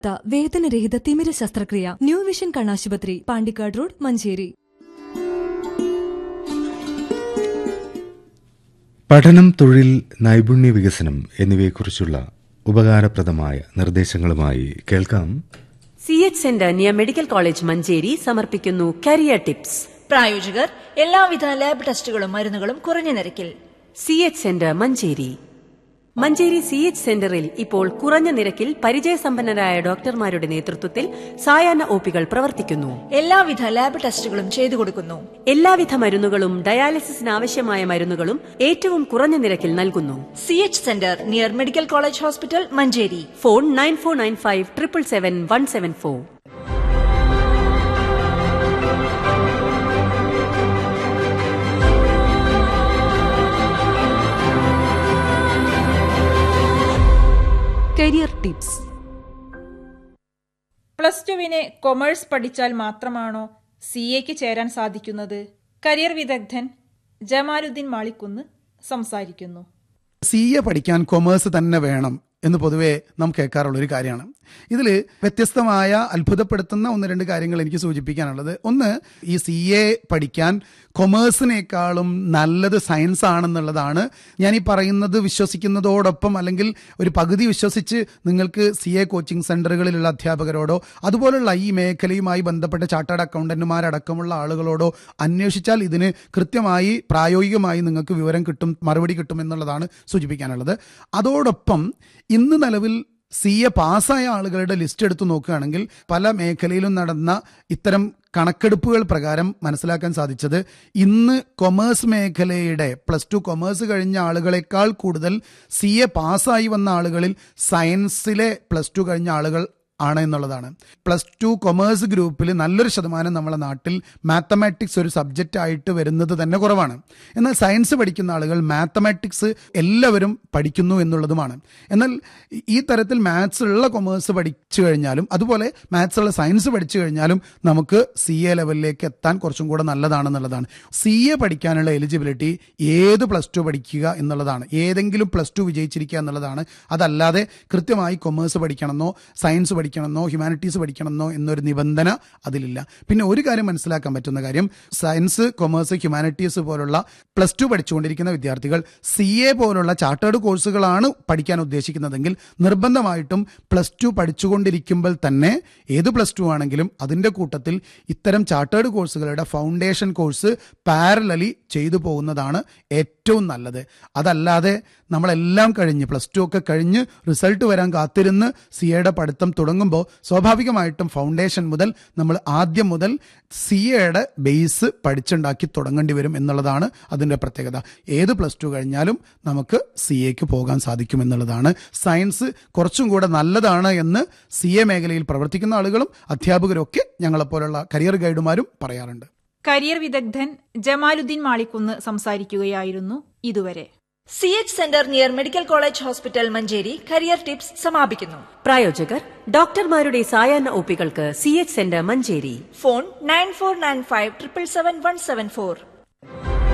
ത വേദനരഹിത തിമിര ശസ്ത്രക്രിയ ന്യൂ വിഷൻ കണ്ണാശുപത്രി പാണ്ടിക്കാട് റോഡ് മഞ്ചേരി പഠനം തൊഴിൽ നൈപുണ്യ വികസനം എന്നിവയെക്കുറിച്ചുള്ള ഉപകാരപ്രദമായ നിർദ്ദേശങ്ങളുമായി കേൾക്കാം C H centre near medical college Manjeri സമർപ്പിക്കുന്നു കരിയർ ടിപ്സ് പ്രായോജകർ എല്ലാവിധ ലാബ് ടെസ്റ്റുകളും മരുന്നുകളും കുറഞ്ഞ നിരക്കിൽ C H centre Manjeri Manjeri C H സെന്ററിൽ ഇപ്പോൾ കുറഞ്ഞ നിരക്കിൽ പരിചയസമ്പന്നരായ ഡോക്ടർമാരുടെ നേതൃത്വത്തിൽ സായാഹ്ന ഒപികൾ പ്രവർത്തിക്കുന്നു എല്ലാവിധ ലാബ് ടെസ്റ്റുകളും ചെയ്തു കൊടുക്കുന്നു എല്ലാവിധ മരുന്നുകളും ഡയാലിസിസിന് ആവശ്യമായ മരുന്നുകളും ഏറ്റവും കുറഞ്ഞ നിരക്കിൽ നൽകുന്നു C H centre near medical college hospital Manjeri phone nine four nine five triple seven one seven four career tips plus ടുവിന് കൊമേഴ്സ് പഠിച്ചാൽ മാത്രമാണോ സി എക്ക് ചേരാൻ സാധിക്കുന്നത് കരിയർ വിദഗ്ധൻ ജമാലുദ്ദീൻ മാളിക്കുന്ന് സംസാരിക്കുന്നു സി എ പഠിക്കാൻ കൊമേഴ്സ് തന്നെ വേണം എന്ന് പൊതുവേ നാം കേൾക്കാറുള്ള ഒരു കാര്യമാണ് ഇതിൽ വ്യത്യസ്തമായ അത്ഭുതപ്പെടുത്തുന്ന ഒന്ന് രണ്ട് കാര്യങ്ങൾ എനിക്ക് സൂചിപ്പിക്കാനുള്ളത് ഒന്ന് ഈ സി എ പഠിക്കാൻ കൊമേഴ്സിനേക്കാളും നല്ലത് സയൻസ് ആണെന്നുള്ളതാണ് ഞാൻ ഈ പറയുന്നത് വിശ്വസിക്കുന്നതോടൊപ്പം അല്ലെങ്കിൽ ഒരു പകുതി വിശ്വസിച്ച് നിങ്ങൾക്ക് സി എ കോച്ചിങ് സെന്ററുകളിലുള്ള അധ്യാപകരോടോ അതുപോലുള്ള ഈ മേഖലയുമായി ബന്ധപ്പെട്ട ചാർട്ടേഡ് അക്കൗണ്ടന്റുമാരടക്കമുള്ള ആളുകളോടോ അന്വേഷിച്ചാൽ ഇതിന് കൃത്യമായി പ്രായോഗികമായി നിങ്ങൾക്ക് വിവരം കിട്ടും മറുപടി കിട്ടും എന്നുള്ളതാണ് സൂചിപ്പിക്കാനുള്ളത് അതോടൊപ്പം ഇന്ന് നിലവിൽ സി എ പാസ്സായ ആളുകളുടെ ലിസ്റ്റ് എടുത്തു നോക്കുകയാണെങ്കിൽ പല മേഖലയിലും നടന്ന ഇത്തരം കണക്കെടുപ്പുകൾ പ്രകാരം മനസ്സിലാക്കാൻ സാധിച്ചത് ഇന്ന് കൊമേഴ്സ് മേഖലയുടെ പ്ലസ് ടു കൊമേഴ്സ് കഴിഞ്ഞ ആളുകളെക്കാൾ കൂടുതൽ സി എ പാസ്സായി വന്ന ആളുകളിൽ സയൻസിലെ പ്ലസ് ടു കഴിഞ്ഞ ആളുകൾ ആണ് എന്നുള്ളതാണ് പ്ലസ് ടു കൊമേഴ്സ് ഗ്രൂപ്പിൽ നല്ലൊരു ശതമാനം നമ്മളെ നാട്ടിൽ മാത്തമാറ്റിക്സ് ഒരു സബ്ജക്റ്റ് ആയിട്ട് വരുന്നത് തന്നെ കുറവാണ് എന്നാൽ സയൻസ് പഠിക്കുന്ന ആളുകൾ മാത്തമാറ്റിക്സ് എല്ലാവരും പഠിക്കുന്നു എന്നുള്ളതുമാണ് എന്നാൽ ഈ തരത്തിൽ മാത്സ് ഉള്ള കൊമേഴ്സ് പഠിച്ചു കഴിഞ്ഞാലും അതുപോലെ മാത്സ് ഉള്ള സയൻസ് പഠിച്ചു കഴിഞ്ഞാലും നമുക്ക് സി എ ലെവലിലേക്ക് എത്താൻ കുറച്ചും കൂടെ നല്ലതാണെന്നുള്ളതാണ് സി എ പഠിക്കാനുള്ള എലിജിബിലിറ്റി ഏത് പ്ലസ് ടു പഠിക്കുക എന്നുള്ളതാണ് ഏതെങ്കിലും പ്ലസ് ടു വിജയിച്ചിരിക്കുക എന്നുള്ളതാണ് അതല്ലാതെ കൃത്യമായി കൊമേഴ്സ് പഠിക്കണമെന്നോ സയൻസ് പഠിക്കണമെന്നോ ഹ്യൂമാനിറ്റീസ് പഠിക്കണമെന്നോ എന്നൊരു നിബന്ധന അതിലില്ല പിന്നെ ഒരു കാര്യം മനസ്സിലാക്കാൻ പറ്റുന്ന കാര്യം സയൻസ് കൊമേഴ്സ് ഹ്യൂമാനിറ്റീസ് പോലുള്ള പ്ലസ് ടു പഠിച്ചുകൊണ്ടിരിക്കുന്ന വിദ്യാർത്ഥികൾ സി എ പോലുള്ള ചാർട്ടേഡ് കോഴ്സുകളാണ് പഠിക്കാൻ ഉദ്ദേശിക്കുന്നതെങ്കിൽ നിർബന്ധമായിട്ടും പ്ലസ് ടു പഠിച്ചുകൊണ്ടിരിക്കുമ്പോൾ തന്നെ ഏത് പ്ലസ് ടു ആണെങ്കിലും അതിൻ്റെ കൂട്ടത്തിൽ ഇത്തരം ചാർട്ടേഡ് കോഴ്സുകളുടെ ഫൗണ്ടേഷൻ കോഴ്സ് പാരലലി ചെയ്തു പോകുന്നതാണ് ഏറ്റവും നല്ലത് അതല്ലാതെ നമ്മളെല്ലാം കഴിഞ്ഞ് പ്ലസ് ടു ഒക്കെ കഴിഞ്ഞ് റിസൾട്ട് വരാൻ കാത്തിരുന്ന് സി എയുടെ പഠിത്തം തുടങ്ങുമ്പോൾ സ്വാഭാവികമായിട്ടും ഫൗണ്ടേഷൻ മുതൽ നമ്മൾ ആദ്യം മുതൽ സി എയുടെ ബേസ് പഠിച്ചുണ്ടാക്കി തുടങ്ങേണ്ടി വരും എന്നുള്ളതാണ് അതിൻ്റെ പ്രത്യേകത ഏത് പ്ലസ് ടു കഴിഞ്ഞാലും നമുക്ക് സി എക്ക് പോകാൻ സാധിക്കും എന്നുള്ളതാണ് സയൻസ് കുറച്ചും കൂടെ നല്ലതാണ് എന്ന് സി എ മേഖലയിൽ പ്രവർത്തിക്കുന്ന ആളുകളും അധ്യാപകരും ഒക്കെ ഞങ്ങളെപ്പോലുള്ള കരിയർ ഗൈഡുമാരും പറയാറുണ്ട് കരിയർ വിദഗ്ധൻ ജമാലുദ്ദീൻ മാളിക്കുന്ന് സംസാരിക്കുകയായിരുന്നു ഇതുവരെ C H centre near medical college hospital Manjeri career tips സമാപിക്കുന്നു പ്രായോജകർ ഡോക്ടർമാരുടെ സായാഹ്ന ഒപികൾക്ക് C H centre Manjeri phone nine four nine five triple seven one seven four